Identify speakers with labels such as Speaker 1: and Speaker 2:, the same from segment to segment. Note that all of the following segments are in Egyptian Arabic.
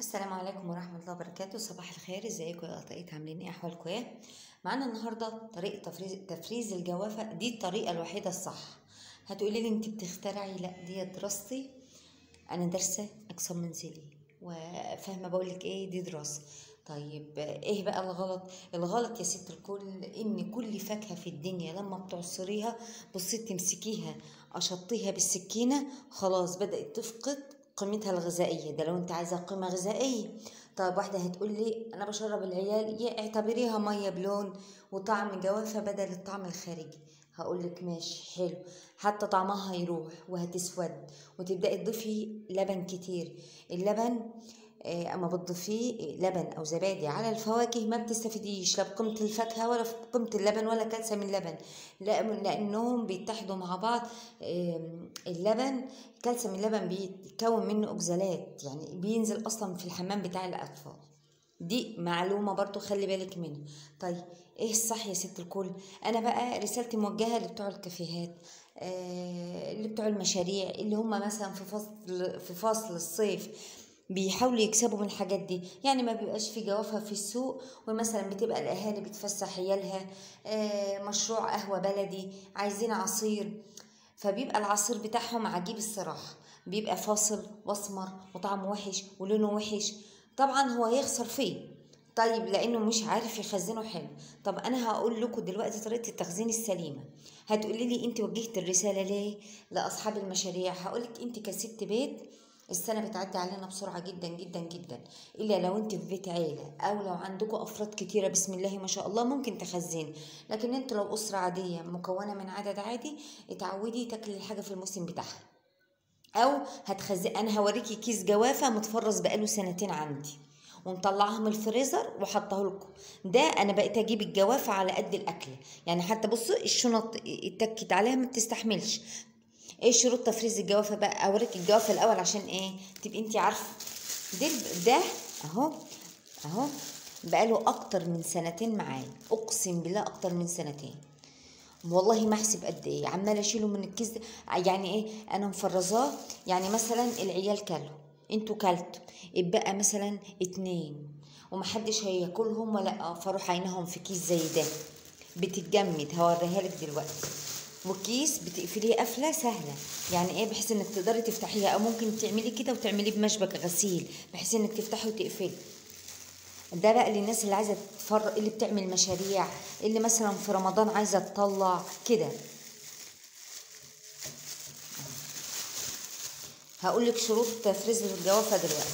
Speaker 1: السلام عليكم ورحمة الله وبركاته صباح الخير ازيكم يا قطايات عاملين ايه احوالكم ايه معانا النهاردة طريقة تفريز تفريز الجوافة دي الطريقة الوحيدة الصح هتقولي لي انت بتخترعي لا دي دراستي انا دارسة اقسام منزلي وفاهمة بقولك ايه دي دراسة طيب ايه بقى الغلط الغلط يا ست الكل ان كل فاكهة في الدنيا لما بتعصريها بصي تمسكيها اشطيها بالسكينة خلاص بدأت تفقد قيمتها الغذائية ده لو انت عايزة قيمة غذائية طيب واحدة هتقول لي انا بشرب العيال يا اعتبريها مية بلون وطعم جوافة بدل الطعم الخارجي هقول لك ماشي حلو حتى طعمها هيروح وهتسود وتبدأي تضيفي لبن كتير اللبن آه، اما بتضيفيه لبن او زبادي على الفواكه ما بتستفيديش لا بقيمه الفاكهه ولا في قيمه اللبن ولا كالسيوم اللبن لا لانهم بيتحدوا مع بعض آم، اللبن كالسيوم اللبن بيتكون منه اوكزالات يعني بينزل اصلا في الحمام بتاع الاطفال دي معلومه برضو خلي بالك منها طيب ايه الصح يا ست الكل انا بقى رسالتي موجهه لبتوع الكافيهات آه اللي بتوع المشاريع اللي هم مثلا في فصل في فصل الصيف بيحاولوا يكسبوا من الحاجات دي يعني ما بيبقاش في جوافة في السوق ومثلا بتبقى الأهالي بتفسح عيالها آه مشروع قهوة بلدي عايزين عصير فبيبقى العصير بتاعهم عجيب الصراحة بيبقى فاصل واسمر وطعمه وحش ولونه وحش طبعا هو يخسر فيه طيب لانه مش عارف يخزنه حلو طب انا هقول لكم دلوقتي طريقه التخزين السليمه هتقولي لي انت وجهت الرساله ليه لاصحاب المشاريع هقولك انت كست بيت السنه بتعدي علينا بسرعه جدا جدا جدا الا لو انت في بيت عيله او لو عندكم افراد كتيره بسم الله ما شاء الله ممكن تخزني لكن انت لو اسره عاديه مكونه من عدد عادي اتعودي تاكلي الحاجه في الموسم بتاعها او هتخزن انا هوريكي كيس جوافه متفرز بقاله سنتين عندي ومطلعاها من الفريزر وحطاه لكم ده انا بقيت اجيب الجوافه على قد الاكل يعني حتى بصوا الشنط اتكت عليها ما بتستحملش ايه شروط تفريز الجوافه بقى اوريك الجوافه الاول عشان ايه تبقي انت عارفه ده ده اهو اهو بقاله اكتر من سنتين معايا اقسم بالله اكتر من سنتين والله ما احسب قد ايه عماله اشيله من الكيس ده يعني ايه انا مفرزاه يعني مثلا العيال كلوا انتوا كلتوا اتبقى مثلا اتنين ومحدش هياكلهم ولا فاروح عينهم في كيس زي ده بتتجمد هوريها لك دلوقتي وكيس بتقفليه قفله سهله يعني ايه بحيث انك تقدري تفتحيها او ممكن تعملي كده وتعمليه بمشبك غسيل بحيث انك تفتحي وتقفلي ده بقى للناس اللي عايزه تفر اللي بتعمل مشاريع اللي مثلا في رمضان عايزه تطلع كده هقول لك شروط تفريز الجوافه دلوقتي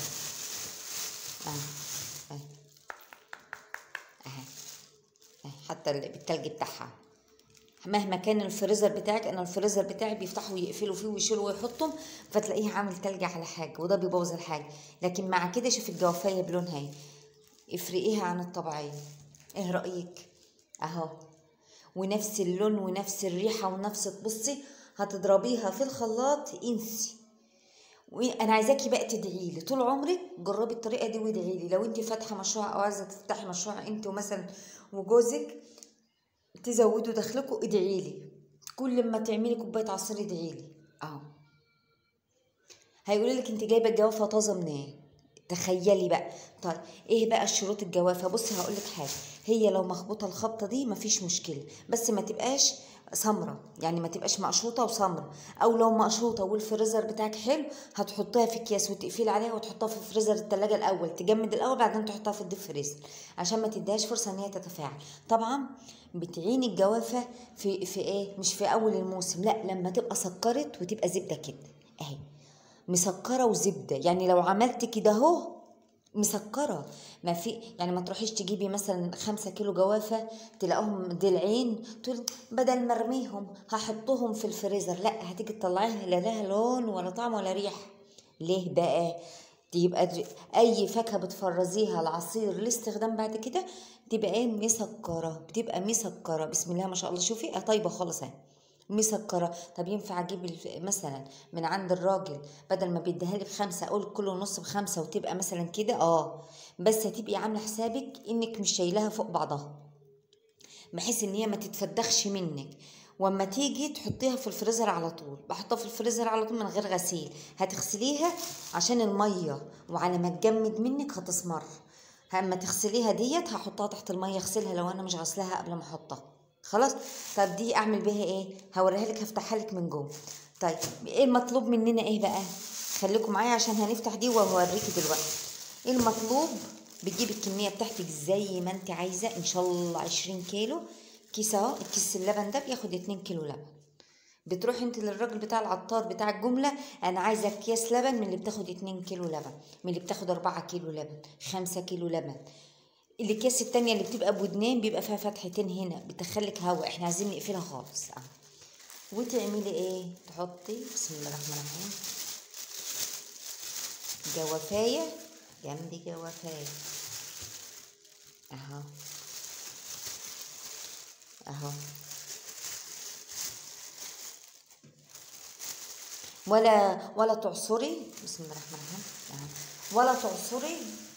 Speaker 1: اهي اهي اهي اهي حتى ال- بالتلج بتاعها مهما كان الفريزر بتاعك انا الفريزر بتاعي بيفتحوا ويقفلوا فيه ويشيلوا ويحطهم فتلاقيه عامل تلج على حاجه وده بيبوظ الحاجه لكن مع كده شوف الجوافيه بلونها ايه افرقيها عن الطبيعيه ايه رايك اهو ونفس اللون ونفس الريحه ونفس تبصي هتضربيها في الخلاط انسي وانا عايزاكي بقى تدعي لي طول عمرك جربي الطريقه دي وادعي لي لو انت فاتحه مشروع او عايزه تفتحي مشروع انت ومثلا وجوزك تزودوا دخلكم ادعي لي كل ما تعملي كوبايه عصير ادعي لي اهو هيقولوا لك انت جايبه الجوافه طازه منين تخيلي بقى طيب ايه بقى شروط الجوافه بصي هقول لك حاجه هي لو مخبوطه الخبطه دي مفيش مشكله بس ما تبقاش سمرة يعني ما تبقاش مقشوطة وسمرة أو لو مقشوطة والفريزر بتاعك حلو هتحطيها في أكياس وتقفلي عليها وتحطها في فريزر التلاجة الأول تجمد الأول بعدين تحطها في الديب فريزر عشان ما تديهاش فرصة إن هي تتفاعل طبعا بتعيني الجوافة في في إيه مش في أول الموسم لا لما تبقى سكرت وتبقى زبدة كده أهي مسكره وزبده يعني لو عملت كده اهو مسكره ما في يعني ما تروحيش تجيبي مثلا خمسة كيلو جوافه تلاقوهم ضلعين تقول بدل ما ارميهم هحطهم في الفريزر لا هتيجي تطلعيها لا لها لون ولا طعم ولا ريحه ليه بقى تبقى د- اي فاكهه بتفرزيها العصير لاستخدام بعد كده تبقى ايه مسكره بتبقى مسكره بسم الله ما شاء الله شوفي آه طيبه خالص اهي مسكرة طب ينفع اجيب الف- مثلا من عند الراجل بدل ما بيديها لي بخمسة اقول كل ونص بخمسة وتبقى مثلا كده اه بس هتبقي عاملة حسابك انك مش شايلاها فوق بعضها بحيث ان هي ما تتفدخش منك واما تيجي تحطيها في الفريزر على طول بحطها في الفريزر على طول من غير غسيل هتغسليها عشان الميه وعلى ما تجمد منك هتسمر اما تغسليها ديت هحطها تحت الميه اغسلها لو انا مش غسلاها قبل ما احطها خلاص طب دي اعمل بيها ايه هوريها لك هفتحها لك من جوه طيب ايه المطلوب مننا ايه بقى خليكم معايا عشان هنفتح دي وهوريكي دلوقتي ايه المطلوب بتجيبي الكميه بتاعتك زي ما انت عايزه ان شاء الله 20 كيلو كيس اهو الكيس اللبن ده بياخد 2 كيلو لبن بتروح انت للراجل بتاع العطار بتاع الجمله انا عايزه اكياس لبن من اللي بتاخد 2 كيلو لبن من اللي بتاخد 4 كيلو لبن 5 كيلو لبن الاكياس التانية اللي بتبقى بودنين بيبقى فيها فتحتين هنا بتدخلك هواء احنا عايزين نقفلها خالص اه وتعملي ايه تحطي بسم الله الرحمن الرحيم جوافايه جنب جوافايه اهو اهو ولا ولا تعصري بسم الله الرحمن الرحيم اهو ولا تعصري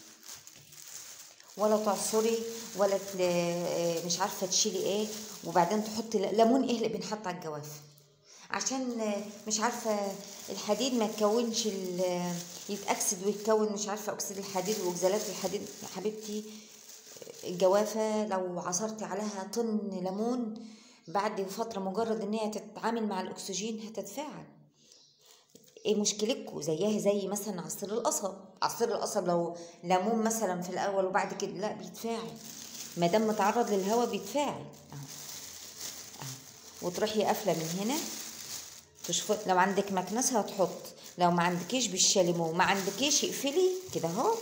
Speaker 1: ولا تعصري ولا تل... مش عارفه تشيلي ايه وبعدين تحطي ليمون ايه اللي بنحط على الجواف عشان مش عارفه الحديد ما يتكونش يتاكسد ويتكون مش عارفه اكسيد الحديد واكسالات الحديد يا حبيبتي الجوافه لو عصرتي عليها طن ليمون بعد فتره مجرد ان هي تتعامل مع الاكسجين هتتفاعل ايه مشكلتكم زيها زي مثلا عصير القصب عصير القصب لو ليمون مثلا في الاول وبعد كده لا بيتفاعل ما دام متعرض للهواء بيتفاعل اهو اهو وتروحي قافله من هنا تشفط لو عندك مكنسه هتحط لو ما عندكيش بالشاليمو ما عندكيش اقفلي كده اهو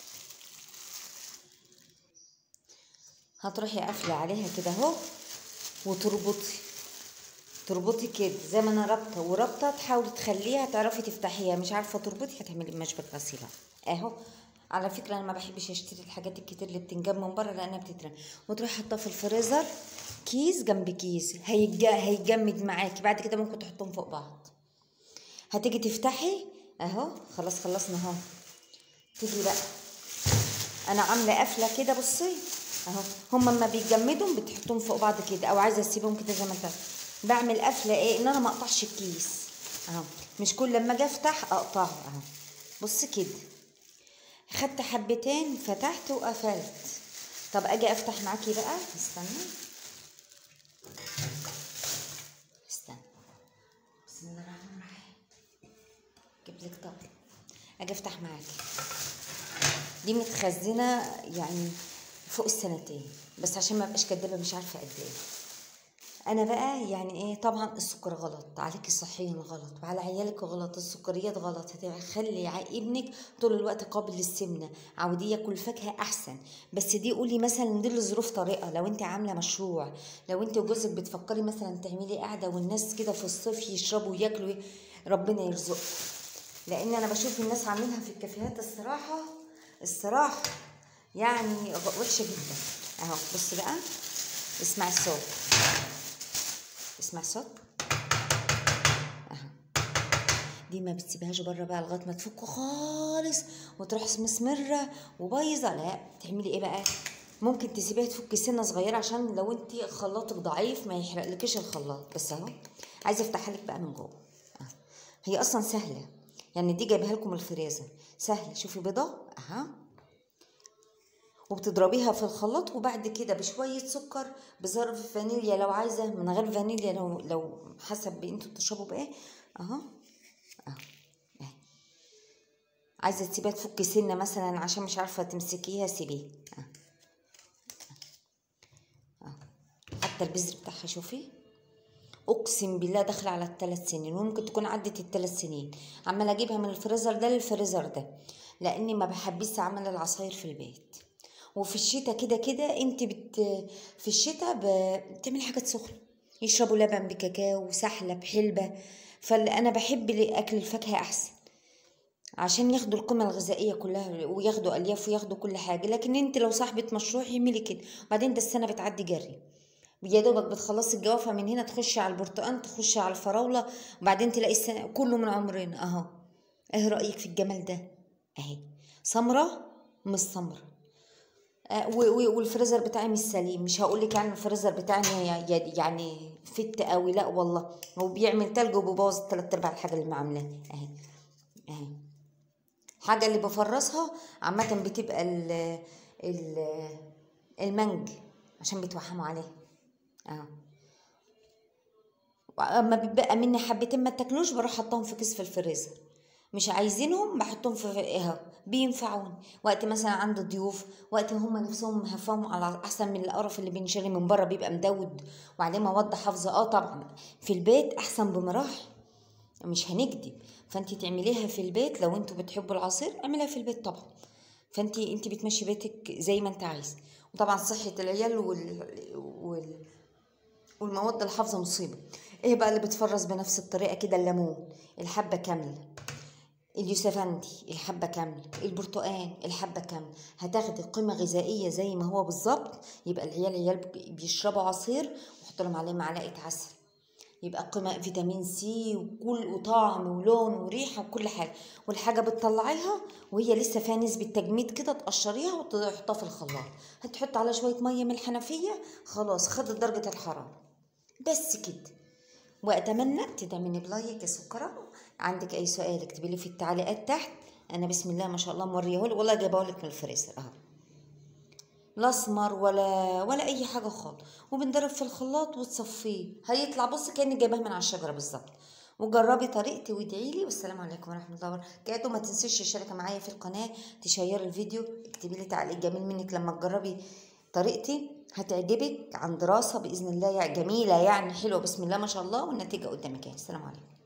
Speaker 1: هتروحي قافله عليها كده اهو وتربطي تربطي كده زي ما انا رابطه ورابطه تحاولي تخليها تعرفي تفتحيها مش عارفه تربطي هتعملي بمشبك غسيله اهو على فكره انا ما بحبش اشتري الحاجات الكتير اللي بتنجاب من بره لانها بتترمي وتروحي حاطها في الفريزر كيس جنب كيس هيج... هيجمد معاكي بعد كده ممكن تحطهم فوق بعض هتيجي تفتحي اهو خلاص خلصنا اهو تيجي بقى انا عامله قفله كده بصي اهو هما لما بيتجمدوا بتحطهم فوق بعض كده او عايزه تسيبهم كده زي ما انت بعمل قفله ايه ان انا ما اقطعش الكيس اهو مش كل لما اجي افتح اقطعه اهو بص كده خدت حبتين فتحت وقفلت طب اجي افتح معاكي بقى استنى استنى بسم الله الرحمن الرحيم جيب لك طبق اجي افتح معاكي دي متخزنه يعني فوق السنتين بس عشان ما ابقاش كدابه مش عارفه قد ايه انا بقى يعني ايه طبعا السكر غلط عليكي صحيا غلط وعلى عيالك غلط السكريات غلط هتخلي ابنك طول الوقت قابل للسمنه عوديه ياكل فاكهه احسن بس دي قولي مثلا دي لظروف طارئه لو انت عامله مشروع لو انت وجوزك بتفكري مثلا تعملي قاعده والناس كده في الصيف يشربوا وياكلوا ربنا يرزقكم لان انا بشوف الناس عاملينها في الكافيهات الصراحه الصراحه يعني وحشه جدا اهو بص بقى اسمع الصوت اسمع الصوت اهو دي ما بتسيبهاش بره بقى لغايه ما تفك خالص وتروح مسمره وبايظه لا تعملي ايه بقى ممكن تسيبيها تفك سنه صغيره عشان لو انت خلاطك ضعيف ما يحرقلكيش الخلاط بس اهو عايزه افتحها لك بقى من جوه هي اصلا سهله يعني دي جايبها لكم الفريزر سهله شوفي بيضه اها وبتضربيها في الخلاط وبعد كده بشويه سكر بظرف فانيليا لو عايزه من غير فانيليا لو لو حسب انتوا بتشربوا بايه اهو اهو اهي عايزه تسيبيها تفك سنه مثلا عشان مش عارفه تمسكيها سيبيه اهو اهو حتى البذر بتاعها شوفي اقسم بالله داخله على الثلاث سنين وممكن تكون عدت الثلاث سنين عماله اجيبها من الفريزر ده للفريزر ده لاني ما بحبش اعمل العصاير في البيت وفي الشتاء كده كده انت بت في الشتاء بتعملي حاجات سخنه يشربوا لبن بكاكاو سحله بحلبه فانا بحب اكل الفاكهه احسن عشان ياخدوا القيمه الغذائيه كلها وياخدوا الياف وياخدوا كل حاجه لكن انت لو صاحبه مشروع اعملي كده وبعدين ده السنه بتعدي جري يا دوبك بتخلصي الجوافه من هنا تخشي على البرتقال تخشي على الفراوله وبعدين تلاقي السنه كله من عمرنا اهو ايه رايك في الجمال ده اهي سمره مش سمره آه، و- و- والفريزر بتاعي مش سليم مش هقول لك يعني الفريزر بتاعي ي- ي- يعني فت قوي لا والله هو بيعمل تلج وبيبوظ تلات ارباع الحاجه اللي عاملاها اهي اهي الحاجه اللي بفرزها عامه بتبقى ال ال المنج عشان بيتوحموا عليه اهو اما بيبقى مني حبتين ما تاكلوش بروح حطهم في كيس في الفريزر مش عايزينهم بحطهم في اهو بينفعوني وقت مثلا عندي ضيوف وقت هم نفسهم هفاهم على احسن من القرف اللي بنشتري من بره بيبقى مدود وعليه مواد حافظه اه طبعا في البيت احسن بمراحل مش هنكذب فانت تعمليها في البيت لو انتوا بتحبوا العصير اعمليها في البيت طبعا فانت انت بتمشي بيتك زي ما انت عايز وطبعا صحه العيال وال, وال... والمواد الحافظة مصيبة ايه بقى اللي بتفرز بنفس الطريقة كده الليمون الحبة كاملة اليوسفندي الحبة كاملة البرتقال الحبة كاملة هتاخدي قيمة غذائية زي ما هو بالظبط يبقى العيال عيال بيشربوا عصير وحط لهم عليه معلقة عسل يبقى قيمة فيتامين سي وكل وطعم ولون وريحة وكل حاجة والحاجة بتطلعيها وهي لسه فيها نسبة تجميد كده تقشريها وتحطها في الخلاط هتحط على شوية مية من الحنفية خلاص خدت درجة الحرارة بس كده واتمنى تدعميني بلايك يا سكرة عندك اي سؤال اكتبي لي في التعليقات تحت انا بسم الله ما شاء الله موريه لك والله جايبه لك من الفريزر اهو لا اسمر ولا ولا اي حاجه خالص وبنضرب في الخلاط وتصفيه هيطلع بص كانك جايباه من على الشجره بالظبط وجربي طريقتي وادعي لي والسلام عليكم ورحمه الله وبركاته ما تنسيش تشتركي معايا في القناه تشيري الفيديو اكتبي لي تعليق جميل منك لما تجربي طريقتي هتعجبك عن دراسه باذن الله يعني جميله يعني حلوه بسم الله ما شاء الله والنتيجه قدامك اهي السلام عليكم